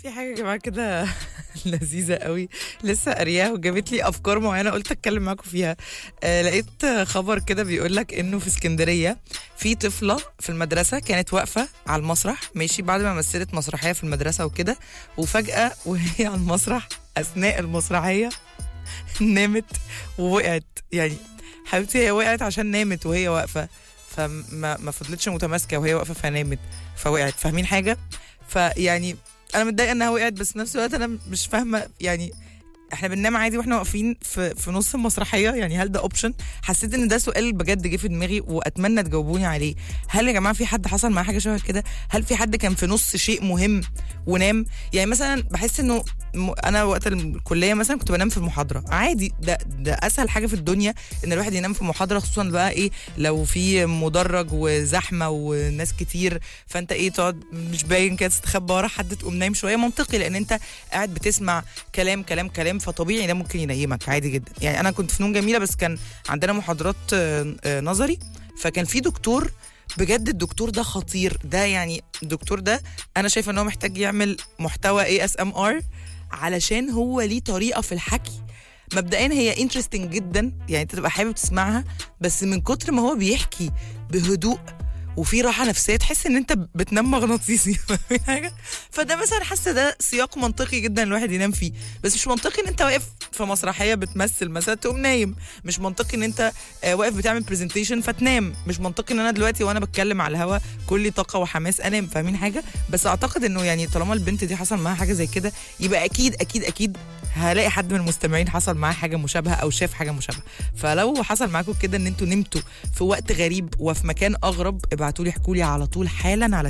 في حاجة يا جماعة كده لذيذة قوي لسه قارياها وجابت لي أفكار معينة قلت أتكلم معاكم فيها آه لقيت خبر كده بيقول لك إنه في اسكندرية في طفلة في المدرسة كانت واقفة على المسرح ماشي بعد ما مثلت مسرحية في المدرسة وكده وفجأة وهي على المسرح أثناء المسرحية نامت ووقعت يعني حبيبتي هي وقعت عشان نامت وهي واقفة فما ما فضلتش متماسكة وهي واقفة فنامت فوقعت فاهمين حاجة فيعني انا متضايقه انها وقعت بس في نفس الوقت انا مش فاهمه يعني احنا بننام عادي واحنا واقفين في في نص المسرحيه يعني هل ده اوبشن حسيت ان ده سؤال بجد جه في دماغي واتمنى تجاوبوني عليه هل يا جماعه في حد حصل معاه حاجه شبه كده هل في حد كان في نص شيء مهم ونام يعني مثلا بحس انه م- انا وقت الكليه مثلا كنت بنام في المحاضره عادي ده ده اسهل حاجه في الدنيا ان الواحد ينام في محاضره خصوصا بقى ايه لو في مدرج وزحمه وناس كتير فانت ايه تقعد مش باين كده تستخبى ورا حد تقوم نايم شويه منطقي لان انت قاعد بتسمع كلام كلام كلام فطبيعي ده ممكن ينيمك عادي جدا يعني انا كنت فنون جميله بس كان عندنا محاضرات آه، آه، نظري فكان في دكتور بجد الدكتور ده خطير ده يعني الدكتور ده انا شايفه ان هو محتاج يعمل محتوى اي اس ام ار علشان هو ليه طريقه في الحكي مبدئيا هي انترستنج جدا يعني انت تبقى حابب تسمعها بس من كتر ما هو بيحكي بهدوء وفي راحه نفسيه تحس ان انت بتنام مغناطيسي فاهمين حاجه فده مثلا حاسه ده سياق منطقي جدا الواحد ينام فيه بس مش منطقي ان انت واقف في مسرحيه بتمثل مثلا تقوم نايم مش منطقي ان انت آه، واقف بتعمل برزنتيشن فتنام مش منطقي ان انا دلوقتي وانا بتكلم على الهوا كلي طاقه وحماس انام فاهمين حاجه بس اعتقد انه يعني طالما البنت دي حصل معاها حاجه زي كده يبقى اكيد اكيد اكيد هلاقي حد من المستمعين حصل معاه حاجه مشابهه او شاف حاجه مشابهه فلو حصل معاكم كده ان انتوا نمتوا في وقت غريب وفي مكان اغرب ابعتوا لي احكوا لي على طول حالا على